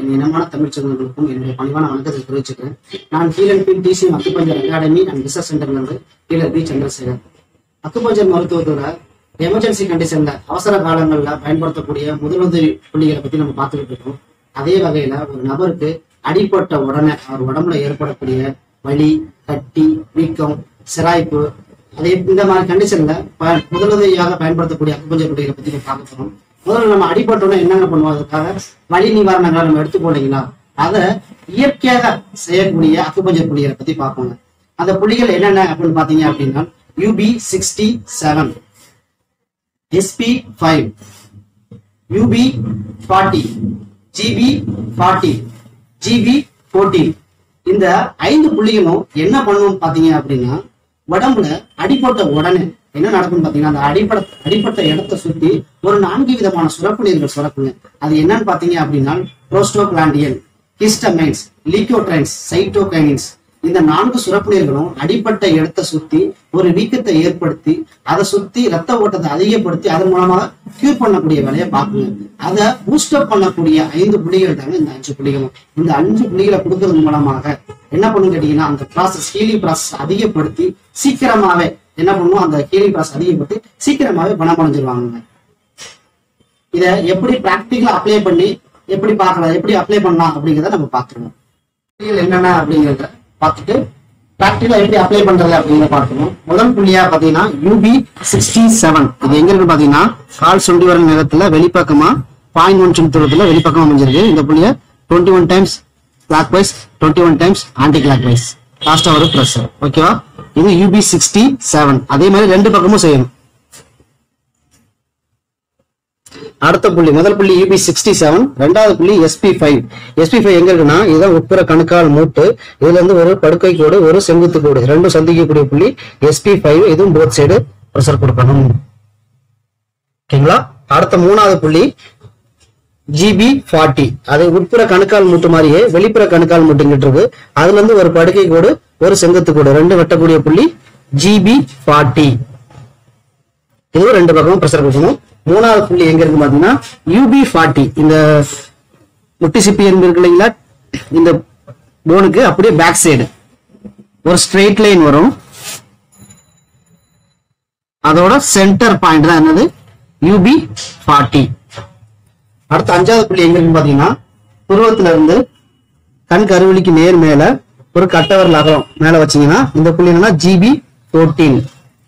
என் இனமான தமிழ் சொந்தங்களுக்கும் என்னுடைய பணிவான வணக்கத்தை தெரிவிச்சுக்கிறேன் நான் கீழன் B TC acupuncture academy and research சென்டர்லேருந்து கீழர் பி சந்திரசேகர் அக்குபஞ்சர் மருத்துவத்தோட எமர்ஜென்சி கண்டிஷன்ல அவசர காலங்கள்ல பயன்படுத்தக்கூடிய முதலுதவி புள்ளிகளை பத்தி நம்ம பார்த்துக்கிட்டு இருக்கோம் அதே வகையில ஒரு நபருக்கு அடிபட்ட உடனே அவர் உடம்புல ஏற்படக்கூடிய வலி கட்டி வீக்கம் சிராய்ப்பு அதே இந்த மாதிரி கண்டிஷன்ல ப- முதலுதவியாக பயன்படுத்தக்கூடிய அக்குபஞ்சர் புள்ளிகளை பத்தி நம்ம பார்க்க போறோம் முதல்ல நம்ம அடிபட்டோன்னே என்னென்ன பண்ணுவோம் அதுக்காக வலி நிவாரணங்களை நம்ம எடுத்து போனீங்களா அதை இயற்கையாக செய்யக்கூடிய அக்குபஞ்சர் புள்ளிகளை பத்தி பார்ப்போங்க அந்த புள்ளிகள் என்னென்ன அப்படின்னு பாத்தீங்க அப்படின்னா UB sixty seven SP five UB forty GB forty GB fourteen இந்த ஐந்து புள்ளிகளும் என்ன பண்ணும் பாத்தீங்க அப்படின்னா உடம்புல அடிபட்ட உடனே என்ன நடக்கும் பாத்தீங்கன்னா அந்த அடிப்பட அடிப்பட்ட இடத்தை சுத்தி ஒரு நான்கு விதமான சுரப்பு நீர்கள் சுரக்குங்க அது என்னன்னு பாத்தீங்க அப்படின்னா புரோஸ்டோகிளாண்டியன் ஹிஸ்டமைன்ஸ் லீக்கோட்ரைன்ஸ் சைட்டோகைனின்ஸ் இந்த நான்கு சுரப்பு நீர்களும் அடிப்பட்ட இடத்தை சுத்தி ஒரு வீக்கத்தை ஏற்படுத்தி அதை சுத்தி ரத்த ஓட்டத்தை அதிகப்படுத்தி அதன் மூலமாக கியூர் பண்ணக்கூடிய வேலையை பார்க்குங்க அதை பூஸ்டப் பண்ணக்கூடிய ஐந்து புள்ளிகள் தாங்க இந்த அஞ்சு புள்ளிகளும் இந்த அஞ்சு புள்ளிகளை கொடுக்கறது மூலமாக என்ன பண்ணும் கேட்டீங்கன்னா அந்த ப்ராசஸ் ஹீலிங் ப்ராசஸ் அதிகப்படுத்தி சீக்கிரமாவே என்ன பண்ணும் அந்த ஹீலிங் ப்ராசஸ் அதிகப்படுத்தி சீக்கிரமாவே குணமடைஞ்சிருவாங்க இதை எப்படி பிராக்டிக்கலா அப்ளை பண்ணி எப்படி பார்க்கலாம் எப்படி அப்ளை பண்ணலாம் அப்படிங்கிறத நம்ம பார்த்துருவோம் புள்ளிகள் என்னென்ன அப்படிங்கிறத பார்த்துட்டு பிராக்டிக்கலா எப்படி அப்ளை பண்றது அப்படிங்கிறத பார்க்கணும் முதல் புள்ளியா பாத்தீங்கன்னா யூபி சிக்ஸ்டி செவன் இது எங்க இருக்கு பாத்தீங்கன்னா கால் சுண்டி வர நேரத்துல வெளிப்பக்கமா பாயிண்ட் ஒன் சுண்டி தூரத்துல வெளிப்பக்கமா அமைஞ்சிருக்கு இந்த புள்ளிய twenty one times clockwise twenty one times anticlockwise லாஸ்டா ஒரு ப்ரெஸ் ஓகேவா இது யூபி சிக்ஸ்டி செவன் அதே மாதிரி ரெண்டு பக்கமும் செய்யணும் அடுத்த புள்ளி முதல் புள்ளி யூபி சிக்ஸ்டி செவன் ரெண்டாவது புள்ளி எஸ்பி ஃபைவ் எஸ்பி ஃபைவ் எங்க இருக்குன்னா இதுதான் உட்புற கணுக்கால் மூட்டு இதுல இருந்து ஒரு படுக்கை கோடு ஒரு செங்குத்து கோடு இது ரெண்டும் சந்திக்கக்கூடிய புள்ளி எஸ்பி ஃபைவ் இதுவும் போத் சைடு ப்ரெஷர் கொடுக்கணும் ஓகேங்களா அடுத்த மூணாவது புள்ளி ஜிபி ஃபார்ட்டி அது உட்புற கணுக்கால் மூட்டு மாதிரியே வெளிப்புற கணுக்கால் மூட்டுங்கிட்டு இருக்கு அதுல இருந்து ஒரு படுக்கை கோடு ஒரு செங்குத்து கோடு ரெண்டு வெட்டக்கூடிய புள்ளி ஜிபி ஃபார்ட்டி இதுவும் ரெண்டு பக்கமும் ப்ரெஷர் கொடுக்கணும் மூணாவது புள்ளி எங்க இருக்கு பாத்தீங்கன்னா யூபி ஃபார்ட்டி இந்த முட்டிசிப்பி இருக்கு இல்லைங்களா இந்த போனுக்கு அப்படியே பேக் சைடு ஒரு ஸ்ட்ரெயிட் லைன் வரும் அதோட சென்டர் பாயிண்ட் தான் என்னது யூபி ஃபார்ட்டி அடுத்த அஞ்சாவது புள்ளி எங்க இருக்கு பாத்தீங்கன்னா புருவத்துல இருந்து கண் கருவலிக்கு நேர் மேல ஒரு கட்டவரல் அகலம் மேல வச்சீங்கன்னா இந்த புள்ளி என்னன்னா ஜிபி ஃபோர்டீன்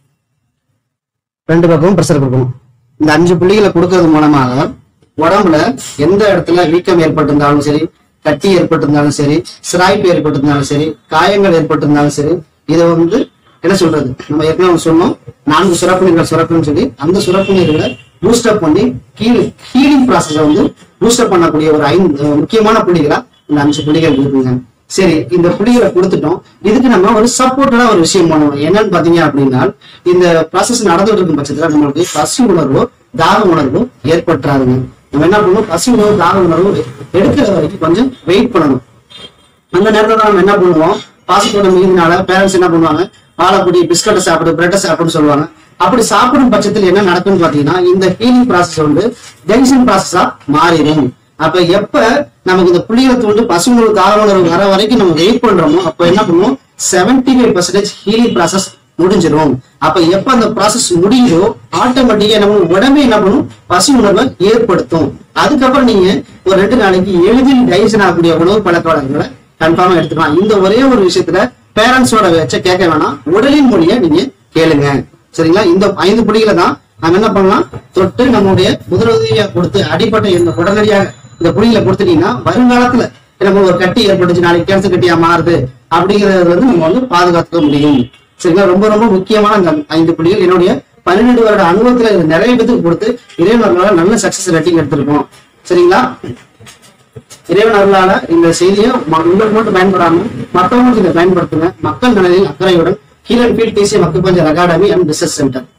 ரெண்டு பக்கமும் ப்ரெஷர் கொடுக்கணும் இந்த அஞ்சு புள்ளிகளை கொடுக்கறது மூலமாக உடம்புல எந்த இடத்துல வீக்கம் ஏற்பட்டிருந்தாலும் சரி கட்டி ஏற்பட்டிருந்தாலும் சரி சிராய்ப்பு ஏற்பட்டிருந்தாலும் சரி காயங்கள் ஏற்பட்டிருந்தாலும் சரி இதை வந்து என்ன சொல்றது நம்ம ஏற்கனவே ஒண்ணு சொன்னோம் நான்கு சுரப்பு நீர்கள் சுரப்புன்னு சொல்லி அந்த சுரப்பு நீர்களை பூஸ்டப் பண்ணி கீழ் ஹீலிங் ப்ராசஸை வந்து பூஸ்டப் பண்ணக்கூடிய ஒரு ஐந்து முக்கியமான புள்ளிகளா இந்த அஞ்சு புள்ளிகள் இருக்குங்க சரி இந்த புள்ளிகளை கொடுத்துட்டோம் இதுக்கு நம்ம ஒரு சப்போர்ட்டடா ஒரு விஷயம் பண்ணுவோம் என்னன்னு பாத்தீங்க அப்படின்னா இந்த ப்ராசஸ் நடந்துட்டு இருக்கும் பட்சத்துல நம்மளுக்கு பசி உணர்வோ தாக உணர்வோ ஏற்பட்டுறாதுங்க நம்ம என்ன பண்ணுவோம் பசி உணர்வு தாக உணர்வு எடுக்கிற வரைக்கும் கொஞ்சம் வெயிட் பண்ணணும் அந்த நேரத்துல நம்ம என்ன பண்ணுவோம் பாசத்தோட மீதினால பேரண்ட்ஸ் என்ன பண்ணுவாங்க பாலப்பொடி பிஸ்கட்டை சாப்பிடு பிரெட்டை சாப்பிடுன்னு சொல்லுவாங்க அப்படி சாப்பிடும் பட்சத்தில் என்ன நடக்கும்னு பாத்தீங்கன்னா இந்த ஹீலிங் ப்ராசஸ் வந்து ஜங்ஷன் ப்ராசஸா மாறிடும் அப்ப எப்ப நமக்கு இந்த புள்ளிகளை தூண்டு பசு உணர்வு கால உணர்வு வர வரைக்கும் நம்ம வெயிட் பண்றோமோ அப்ப என்ன பண்ணுவோம் seventy five percentage healing process முடிஞ்சிடும் அப்ப எப்ப அந்த ப்ராசஸ் முடியுதோ ஆட்டோமேட்டிக்கா என்ன பண்ணும் உடம்பே என்ன பண்ணும் பசி உணர்வை ஏற்படுத்தும் அதுக்கப்புறம் நீங்க ஒரு ரெண்டு நாளைக்கு எளிதில் டைஜன் ஆகக்கூடிய உணவு பழக்க வழக்கங்களை கன்ஃபார்மா எடுத்துக்கலாம் இந்த ஒரே ஒரு விஷயத்துல பேரண்ட்ஸோட வச்ச கேட்க வேணாம் உடலின் மொழியை நீங்க கேளுங்க சரிங்களா இந்த ஐந்து புள்ளிகளை தான் நம்ம என்ன பண்ணலாம் தொட்டு நம்மளுடைய முதலுதவியா கொடுத்து அடிப்பட்ட இந்த உடனடியாக இந்த புள்ளிகளை கொடுத்துட்டீங்கன்னா வருங்காலத்துல நம்ம ஒரு கட்டி ஏற்பட்டுச்சு நாளைக்கு கேன்சர் கட்டியா மாறுது அப்படிங்கறது வந்து நம்ம வந்து பாதுகாத்துக்க முடியும் சரிங்களா ரொம்ப ரொம்ப முக்கியமான இந்த ஐந்து புள்ளிகள் என்னுடைய பன்னிரெண்டு வருட அனுபவத்துல இது நிறைய பேத்துக்கு கொடுத்து இறைவர்களால நல்ல சக்சஸ் ரேட்டிங் எடுத்திருக்கோம் சரிங்களா இறைவன் அருளால இந்த செய்தியை ம- உங்களுக்கு மட்டும் பயன்படாம மற்றவங்களுக்கு இதை பயன்படுத்துங்க மக்கள் நலனில் அக்கறையுடன் healer field TC acupuncture academy and research centre